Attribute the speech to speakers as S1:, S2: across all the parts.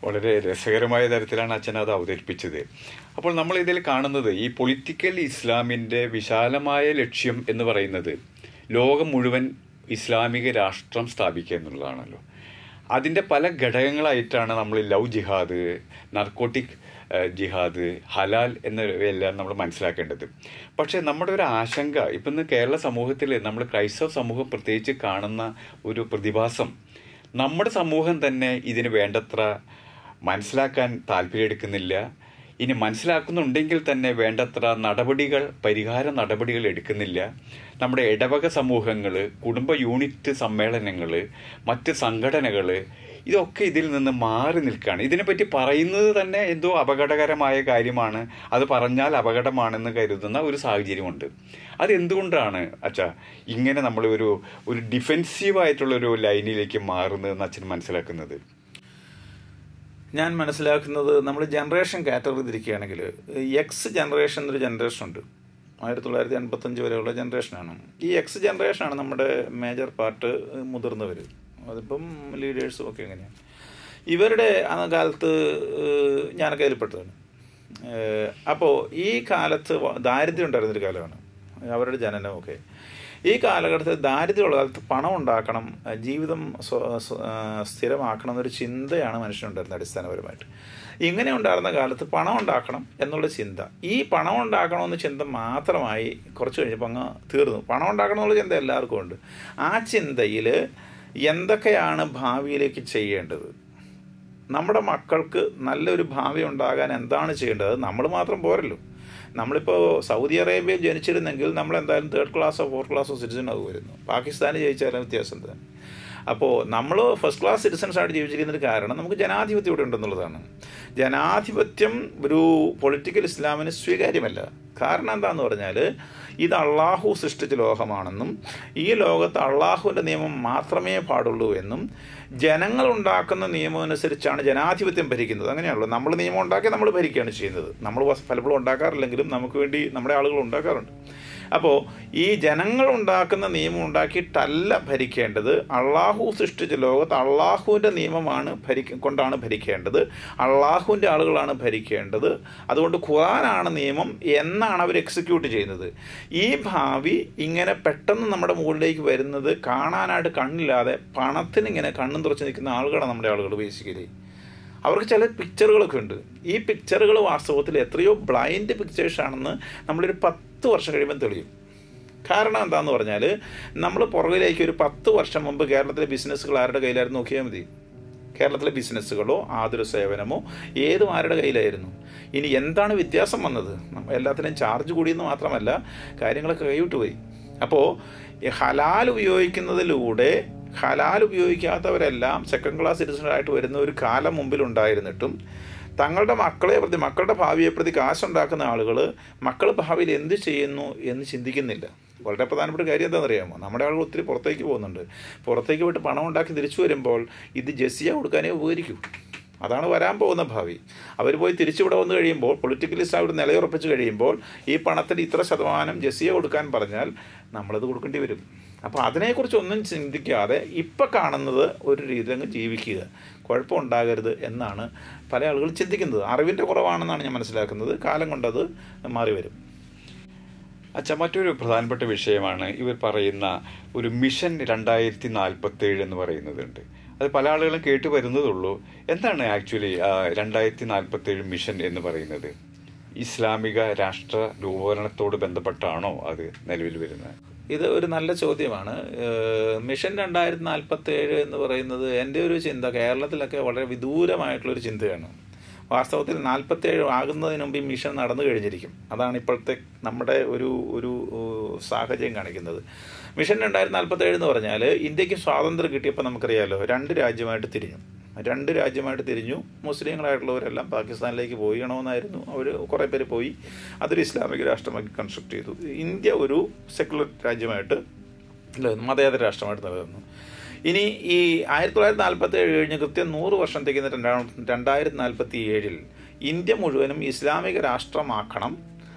S1: വളരെ രസകരമായ തരത്തിലാണ് അച്ഛൻ അത് അവതരിപ്പിച്ചത് അപ്പോൾ നമ്മൾ ഇതിൽ കാണുന്നത് ഈ പൊളിറ്റിക്കൽ ഇസ്ലാമിൻ്റെ വിശാലമായ ലക്ഷ്യം എന്ന് പറയുന്നത് ലോകം മുഴുവൻ ഇസ്ലാമിക രാഷ്ട്രം സ്ഥാപിക്കുക എന്നുള്ളതാണല്ലോ അതിൻ്റെ പല ഘടകങ്ങളായിട്ടാണ് നമ്മൾ ലവ് ജിഹാദ് നർക്കോട്ടിക് ജിഹാദ് ഹലാൽ എന്നിവയെല്ലാം നമ്മൾ മനസ്സിലാക്കേണ്ടത് പക്ഷേ നമ്മുടെ ഒരു ആശങ്ക ഇപ്പം ഇന്ന് കേരള സമൂഹത്തിൽ നമ്മൾ ക്രൈസ്തവ സമൂഹം പ്രത്യേകിച്ച് കാണുന്ന ഒരു പ്രതിഭാസം നമ്മുടെ സമൂഹം തന്നെ ഇതിന് വേണ്ടത്ര മനസ്സിലാക്കാൻ താല്പര്യമെടുക്കുന്നില്ല ഇനി മനസ്സിലാക്കുന്നുണ്ടെങ്കിൽ തന്നെ വേണ്ടത്ര നടപടികൾ പരിഹാര നടപടികൾ എടുക്കുന്നില്ല നമ്മുടെ ഇടവക സമൂഹങ്ങൾ കുടുംബ യൂണിറ്റ് സമ്മേളനങ്ങൾ മറ്റ് സംഘടനകൾ ഇതൊക്കെ ഇതിൽ നിന്ന് മാറി നിൽക്കുകയാണ് ഇതിനെപ്പറ്റി പറയുന്നത് തന്നെ എന്തോ അപകടകരമായ കാര്യമാണ് അത് പറഞ്ഞാൽ അപകടമാണെന്ന് കരുതുന്ന ഒരു സാഹചര്യമുണ്ട് അത് എന്തുകൊണ്ടാണ് അച്ഛാ ഇങ്ങനെ നമ്മൾ ഒരു ഒരു ഡിഫെൻസീവായിട്ടുള്ള ഒരു ലൈനിലേക്ക് മാറുന്നതെന്ന് അച്ഛൻ മനസ്സിലാക്കുന്നത്
S2: ഞാൻ മനസ്സിലാക്കുന്നത് നമ്മൾ ജനറേഷൻ കാറ്റഗറി തിരിക്കുകയാണെങ്കിൽ എക്സ് ജനറേഷൻ എന്നൊരു ജനറേഷൻ ഉണ്ട് ആയിരത്തി തൊള്ളായിരത്തി എൺപത്തഞ്ച് വരെയുള്ള ജനറേഷനാണ് ഈ എക്സ് ജനറേഷനാണ് നമ്മുടെ മേജർ പാർട്ട് മുതിർന്നവർ അതിപ്പം ലീഡേഴ്സും ഒക്കെ എങ്ങനെയാണ് ഇവരുടെ ആ കാലത്ത് ഞാനൊക്കെ അതിൽപ്പെട്ടതാണ് അപ്പോൾ ഈ കാലത്ത് ദാരിദ്ര്യം ഉണ്ടായിരുന്നൊരു കാലമാണ് അവരുടെ ജനനമൊക്കെ ഈ കാലഘട്ടത്തിൽ ദാരിദ്ര്യമുള്ള കാലത്ത് പണം ഉണ്ടാക്കണം ജീവിതം സ്ഥിരമാക്കണം എന്നൊരു ചിന്തയാണ് മനുഷ്യനുണ്ടായിരുന്നത് അടിസ്ഥാനപരമായിട്ട് ഇങ്ങനെ ഉണ്ടായിരുന്ന കാലത്ത് പണം ഉണ്ടാക്കണം എന്നുള്ള ചിന്ത ഈ പണം ഉണ്ടാക്കണമെന്ന ചിന്ത മാത്രമായി കുറച്ച് കഴിഞ്ഞപ്പോൾ അങ്ങ് തീർന്നു പണം ഉണ്ടാക്കണം എന്നുള്ള ചിന്ത എല്ലാവർക്കും ഉണ്ട് ആ ചിന്തയിൽ എന്തൊക്കെയാണ് ഭാവിയിലേക്ക് ചെയ്യേണ്ടത് നമ്മുടെ മക്കൾക്ക് നല്ലൊരു ഭാവി ഉണ്ടാകാൻ എന്താണ് ചെയ്യേണ്ടത് നമ്മൾ മാത്രം പോരല്ലോ നമ്മളിപ്പോൾ സൗദി അറേബ്യയിൽ ജനിച്ചിരുന്നെങ്കിൽ നമ്മൾ എന്തായാലും തേർഡ് ക്ലാസ്സോ ഫോർത്ത് ക്ലാസ്സോ സിറ്റിസൺ ആകുമായിരുന്നു പാകിസ്ഥാനിൽ ജയിച്ചാലും വ്യത്യാസം തന്നെ അപ്പോൾ നമ്മൾ ഫസ്റ്റ് ക്ലാസ് സിറ്റിസൺസ് ആയിട്ട് ജീവിച്ചിരിക്കുന്നതിന് കാരണം നമുക്ക് ജനാധിപത്യം ഇവിടെ ഉണ്ടെന്നുള്ളതാണ് ജനാധിപത്യം ഒരു പൊളിറ്റിക്കൽ ഇസ്ലാമിന് സ്വീകാര്യമല്ല കാരണം എന്താന്ന് പറഞ്ഞാൽ ഇത് അള്ളാഹു സൃഷ്ടിച്ച ലോകമാണെന്നും ഈ ലോകത്ത് അള്ളാഹുവിൻ്റെ നിയമം മാത്രമേ പാടുള്ളൂ എന്നും ജനങ്ങൾ ഉണ്ടാക്കുന്ന നിയമം അനുസരിച്ചാണ് ജനാധിപത്യം ഭരിക്കുന്നത് അങ്ങനെയാണല്ലോ നമ്മൾ നിയമം ഉണ്ടാക്കി നമ്മൾ ഭരിക്കുകയാണ് ചെയ്യുന്നത് നമ്മൾ പലപ്പോഴും ഉണ്ടാക്കാറില്ലെങ്കിലും നമുക്ക് വേണ്ടി നമ്മുടെ ആളുകൾ ഉണ്ടാക്കാറുണ്ട് അപ്പോൾ ഈ ജനങ്ങൾ ഉണ്ടാക്കുന്ന നിയമം ഉണ്ടാക്കിയിട്ടല്ല ഭരിക്കേണ്ടത് അള്ളാഹു സൃഷ്ടിച്ച ലോകത്ത് അള്ളാഹുവിൻ്റെ നിയമമാണ് ഭരിക്ക കൊണ്ടാണ് ഭരിക്കേണ്ടത് അള്ളാഹുവിൻ്റെ ആളുകളാണ് ഭരിക്കേണ്ടത് അതുകൊണ്ട് ഖുറാനാണ് നിയമം എന്നാണ് അവർ എക്സിക്യൂട്ട് ചെയ്യുന്നത് ഈ ഭാവി ഇങ്ങനെ പെട്ടെന്ന് നമ്മുടെ മുകളിലേക്ക് വരുന്നത് കാണാനായിട്ട് കണ്ണില്ലാതെ പണത്തിന് ഇങ്ങനെ കണ്ണും തുറച്ച് നിൽക്കുന്ന ആളുകളാണ് നമ്മുടെ ആളുകൾ ബേസിക്കലി അവർക്ക് ചില പിക്ചറുകളൊക്കെ ഉണ്ട് ഈ പിക്ചറുകൾ വാസ്തവത്തിൽ എത്രയോ ബ്ലൈൻഡ് പിക്ചേഴ്സാണെന്ന് നമ്മളൊരു പത്ത് വർഷം കഴിയുമ്പോൾ തെളിയും കാരണം എന്താണെന്ന് പറഞ്ഞാൽ നമ്മൾ പുറകിലേക്ക് ഒരു പത്ത് വർഷം മുമ്പ് കേരളത്തിലെ ബിസിനസ്സുകൾ ആരുടെ കയ്യിലായിരുന്നു നോക്കിയാൽ മതി കേരളത്തിലെ ബിസിനസ്സുകളോ ആതുര സേവനമോ ഏതും ആരുടെ കയ്യിലായിരുന്നു ഇനി എന്താണ് വ്യത്യാസം വന്നത് എല്ലാത്തിനും ചാർജ് കൂടിയെന്ന് മാത്രമല്ല കാര്യങ്ങളൊക്കെ കൈവിട്ട് പോയി അപ്പോൾ ഹലാൽ ഉപയോഗിക്കുന്നതിലൂടെ ഹലാൽ ഉപയോഗിക്കാത്തവരെല്ലാം സെക്കൻഡ് ക്ലാസ് സിറ്റിസണായിട്ട് വരുന്ന ഒരു കാലം മുമ്പിൽ ഉണ്ടായിരുന്നിട്ടും തങ്ങളുടെ മക്കളെ പ്രതി മക്കളുടെ ഭാവിയെ പ്രതി കാശുണ്ടാക്കുന്ന ആളുകൾ മക്കൾ ഭാവിയിൽ എന്ത് ചെയ്യുന്നു എന്ന് ചിന്തിക്കുന്നില്ല വളരെ പ്രധാനപ്പെട്ട കാര്യം എന്താണെന്നറിയാമോ നമ്മുടെ ആളുകൾ ഒത്തിരി പുറത്തേക്ക് പോകുന്നുണ്ട് പുറത്തേക്ക് പോയിട്ട് പണം ഉണ്ടാക്കി തിരിച്ചു വരുമ്പോൾ ഇത് ജസിയ കൊടുക്കാനേ ഉപകരിക്കൂ അതാണ് വരാൻ പോകുന്ന ഭാവി അവർ പോയി തിരിച്ചിവിടെ വന്നു കഴിയുമ്പോൾ പൊളിറ്റിക്കലിസ്റ്റ് അവിടെ നിലയുറപ്പിച്ച് കഴിയുമ്പോൾ ഈ പണത്തിന് ഇത്ര ശതമാനം ജസിയ കൊടുക്കാൻ പറഞ്ഞാൽ നമ്മളത് കൊടുക്കേണ്ടി വരും അപ്പോൾ അതിനെക്കുറിച്ച് ഒന്നും ചിന്തിക്കാതെ ഇപ്പം കാണുന്നത് ഒരു രീതിയിൽ അങ്ങ് ജീവിക്കുക കുഴപ്പമുണ്ടാകരുത് എന്നാണ് പല ആളുകൾ ചിന്തിക്കുന്നത് അറിവിൻ്റെ കുറവാണെന്നാണ് ഞാൻ മനസ്സിലാക്കുന്നത് കാലം കൊണ്ടത് മാറി വരും
S1: അച്ഛ മറ്റൊരു പ്രധാനപ്പെട്ട വിഷയമാണ് ഇവർ പറയുന്ന ഒരു മിഷൻ രണ്ടായിരത്തി നാൽപ്പത്തേഴ് എന്ന് പറയുന്നതുണ്ട് അത് പല ആളുകളും കേട്ടു വരുന്നതുള്ളൂ എന്താണ് ആക്ച്വലി രണ്ടായിരത്തി നാൽപ്പത്തേഴ് മിഷൻ എന്ന് പറയുന്നത് ഇസ്ലാമിക രാഷ്ട്ര രൂപീകരണത്തോട് ബന്ധപ്പെട്ടാണോ അത് നിലവിൽ വരുന്നത്
S2: ഇത് ഒരു നല്ല ചോദ്യമാണ് മിഷൻ രണ്ടായിരത്തി നാൽപ്പത്തി ഏഴ് എന്ന് പറയുന്നത് എൻ്റെ ഒരു ചിന്ത കേരളത്തിലൊക്കെ വളരെ വിദൂരമായിട്ടുള്ളൊരു ചിന്തയാണ് വാസ്തവത്തിൽ നാൽപ്പത്തേഴ് ആകുന്നതിന് മുമ്പ് ഈ മിഷൻ നടന്നു കഴിഞ്ഞിരിക്കും അതാണ് ഇപ്പോഴത്തെ നമ്മുടെ ഒരു ഒരു സാഹചര്യം കാണിക്കുന്നത് മിഷൻ രണ്ടായിരത്തി നാൽപ്പത്തേഴ് എന്ന് പറഞ്ഞാൽ ഇന്ത്യക്ക് സ്വാതന്ത്ര്യം കിട്ടിയപ്പോൾ നമുക്കറിയാമല്ലോ രണ്ട് രാജ്യമായിട്ട് തിരിഞ്ഞു രണ്ട് രാജ്യമായിട്ട് തിരിഞ്ഞു മുസ്ലിങ്ങളായിട്ടുള്ളവരെല്ലാം പാകിസ്ഥാനിലേക്ക് പോയിക്കണമെന്നായിരുന്നു അവർ കുറേ പേര് പോയി അതൊരു ഇസ്ലാമിക രാഷ്ട്രമാക്കി കൺസ്ട്രക്ട് ചെയ്തു ഇന്ത്യ ഒരു സെക്കുലർ രാജ്യമായിട്ട് മതേതര രാഷ്ട്രമായിട്ട് നിലനിന്നു ഇനി ഈ ആയിരത്തി തൊള്ളായിരത്തി നാൽപ്പത്തി ഏഴ് കഴിഞ്ഞ് കൃത്യം നൂറ് വർഷം തികയുന്ന രണ്ടാം രണ്ടായിരത്തി നാൽപ്പത്തി ഏഴിൽ ഇന്ത്യ മുഴുവനും ഇസ്ലാമിക രാഷ്ട്രമാക്കണം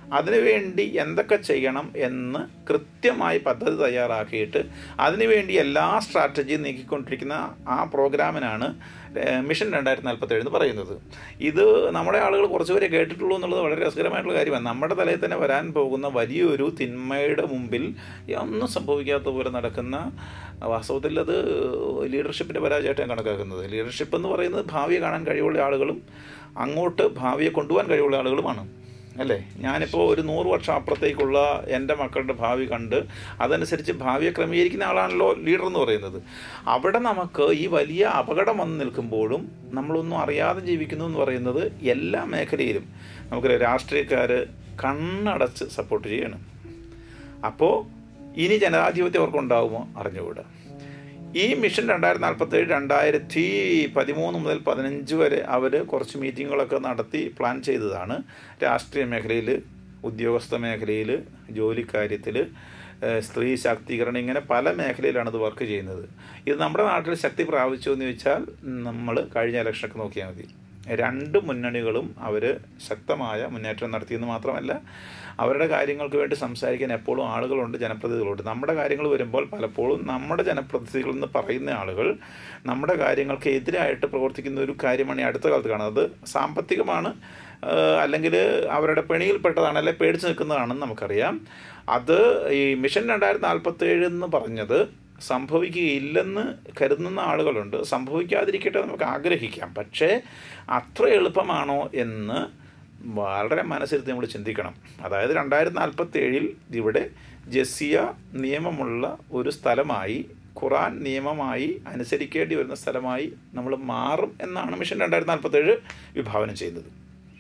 S2: അതിനുവേണ്ടി എന്തൊക്കെ ചെയ്യണം എന്ന് കൃത്യമായി പദ്ധതി തയ്യാറാക്കിയിട്ട് അതിനുവേണ്ടി എല്ലാ സ്ട്രാറ്റജിയും നീക്കിക്കൊണ്ടിരിക്കുന്ന ആ പ്രോഗ്രാമിനാണ് ഏഹ്, മിഷൻ രണ്ടായിരത്തി നാൽപ്പത്തേഴ് എന്ന് പറയുന്നത് ഇത് നമ്മുടെ ആളുകൾ കുറച്ചുപേരെ കേട്ടിട്ടുള്ളൂ എന്നുള്ളത് വളരെ രസകരമായിട്ടുള്ള കാര്യമാണ് നമ്മുടെ തലയിൽ തന്നെ വരാൻ പോകുന്ന വലിയൊരു തിന്മയുടെ മുമ്പിൽ ഒന്നും സംഭവിക്കാത്ത പോലെ നടക്കുന്ന വാസ്തവത്തിൽ അത് ലീഡർഷിപ്പിൻ്റെ പരാജയമായിട്ട് ഞാൻ കണക്കാക്കുന്നത് ലീഡർഷിപ്പ് എന്ന് പറയുന്നത് ഭാവിയെ കാണാൻ കഴിവുള്ള ആളുകളും അങ്ങോട്ട് ഭാവിയെ കൊണ്ടുപോകാൻ കഴിവുള്ള ആളുകളുമാണ് അല്ലേ ഞാനിപ്പോൾ ഒരു നൂറ് വർഷം അപ്പുറത്തേക്കുള്ള എൻ്റെ മക്കളുടെ ഭാവി കണ്ട് അതനുസരിച്ച് ഭാവിയെ ക്രമീകരിക്കുന്ന ആളാണല്ലോ ലീഡർ എന്ന് പറയുന്നത് അവിടെ നമുക്ക് ഈ വലിയ അപകടം വന്ന് നിൽക്കുമ്പോഴും നമ്മളൊന്നും അറിയാതെ ജീവിക്കുന്നു എന്ന് പറയുന്നത് എല്ലാ മേഖലയിലും നമുക്ക് രാഷ്ട്രീയക്കാർ കണ്ണടച്ച് സപ്പോർട്ട് ചെയ്യണം അപ്പോൾ ഇനി ജനാധിപത്യം അവർക്കുണ്ടാകുമോ അറിഞ്ഞുകൂടാ ഈ മിഷൻ രണ്ടായിരത്തി നാൽപ്പത്തേഴ് രണ്ടായിരത്തി പതിമൂന്ന് മുതൽ പതിനഞ്ച് വരെ അവർ കുറച്ച് മീറ്റിങ്ങുകളൊക്കെ നടത്തി പ്ലാൻ ചെയ്തതാണ് രാഷ്ട്രീയ മേഖലയിൽ ഉദ്യോഗസ്ഥ മേഖലയിൽ ജോലിക്കാര്യത്തിൽ ഏഹ് സ്ത്രീ ശാക്തീകരണം ഇങ്ങനെ പല മേഖലയിലാണ് ഇത് വർക്ക് ചെയ്യുന്നത് ഇത് നമ്മുടെ നാട്ടിൽ ശക്തി പ്രാപിച്ചു എന്ന് ചോദിച്ചാൽ നമ്മൾ കഴിഞ്ഞ ഇലക്ഷനൊക്കെ നോക്കിയാൽ മതി രണ്ട് മുന്നണികളും അവർ ശക്തമായ മുന്നേറ്റം നടത്തിയെന്ന് മാത്രമല്ല അവരുടെ കാര്യങ്ങൾക്ക് വേണ്ടി സംസാരിക്കാൻ എപ്പോഴും ആളുകളുണ്ട് ജനപ്രതിനിധികളുണ്ട് നമ്മുടെ കാര്യങ്ങൾ വരുമ്പോൾ പലപ്പോഴും നമ്മുടെ ജനപ്രതിനിധികൾ എന്ന് പറയുന്ന ആളുകൾ നമ്മുടെ കാര്യങ്ങൾക്ക് എതിരായിട്ട് പ്രവർത്തിക്കുന്ന ഒരു കാര്യമാണ് ഈ അടുത്ത കാലത്ത് കാണുന്നത് സാമ്പത്തികമാണ് അല്ലെങ്കിൽ അവരുടെ പെണിയിൽപ്പെട്ടതാണ് അല്ലെ പേടിച്ച് നിൽക്കുന്നതാണെന്ന് നമുക്കറിയാം അത് ഈ മിഷൻ രണ്ടായിരത്തി നാൽപ്പത്തേഴ് എന്ന് പറഞ്ഞത് സംഭവിക്കുകയില്ലെന്ന് കരുതുന്ന ആളുകളുണ്ട് സംഭവിക്കാതിരിക്കട്ടെ നമുക്ക് ആഗ്രഹിക്കാം പക്ഷേ അത്ര എളുപ്പമാണോ എന്ന് വളരെ മനസ്സിരുത്തി നമ്മൾ ചിന്തിക്കണം അതായത് രണ്ടായിരത്തി നാൽപ്പത്തി ഏഴിൽ ഇവിടെ ജസിയ നിയമമുള്ള ഒരു സ്ഥലമായി ഖുറാൻ നിയമമായി അനുസരിക്കേണ്ടി വരുന്ന സ്ഥലമായി നമ്മൾ മാറും എന്നാണ് മിഷൻ രണ്ടായിരത്തി നാൽപ്പത്തേഴ് വിഭാവനം ചെയ്യുന്നത്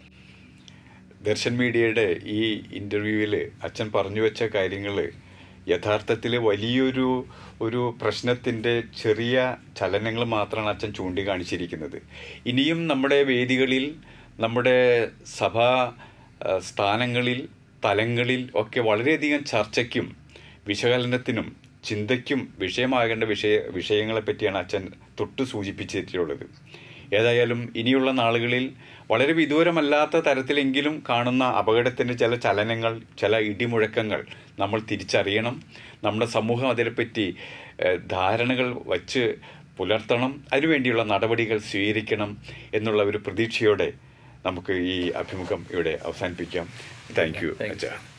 S1: ദർശൻ മീഡിയയുടെ ഈ ഇൻ്റർവ്യൂവിൽ അച്ഛൻ പറഞ്ഞു വെച്ച കാര്യങ്ങൾ യഥാർത്ഥത്തിൽ വലിയൊരു ഒരു പ്രശ്നത്തിൻ്റെ ചെറിയ ചലനങ്ങൾ മാത്രമാണ് അച്ഛൻ ചൂണ്ടിക്കാണിച്ചിരിക്കുന്നത് ഇനിയും നമ്മുടെ വേദികളിൽ നമ്മുടെ സഭാ ആ, സ്ഥാനങ്ങളിൽ തലങ്ങളിൽ ഒക്കെ വളരെയധികം ചർച്ചയ്ക്കും വിശകലനത്തിനും ചിന്തയ്ക്കും വിഷയമാകേണ്ട വിഷയ വിഷയങ്ങളെ പറ്റിയാണ് അച്ഛൻ തൊട്ട് സൂചിപ്പിച്ചിട്ടുള്ളത് ഏതായാലും ഇനിയുള്ള നാളുകളിൽ വളരെ വിദൂരമല്ലാത്ത തരത്തിലെങ്കിലും കാണുന്ന അപകടത്തിൻ്റെ ചില ചലനങ്ങൾ ചില ഇടിമുഴക്കങ്ങൾ നമ്മൾ തിരിച്ചറിയണം നമ്മുടെ സമൂഹം അതിനെപ്പറ്റി ഏഹ്, ധാരണകൾ വച്ച് പുലർത്തണം അതിനുവേണ്ടിയുള്ള നടപടികൾ സ്വീകരിക്കണം എന്നുള്ള ഒരു പ്രതീക്ഷയോടെ നമുക്ക് ഈ അഭിമുഖം ഇവിടെ അവസാനിപ്പിക്കാം താങ്ക് യു
S2: Thank you.
S1: അച്ഛാ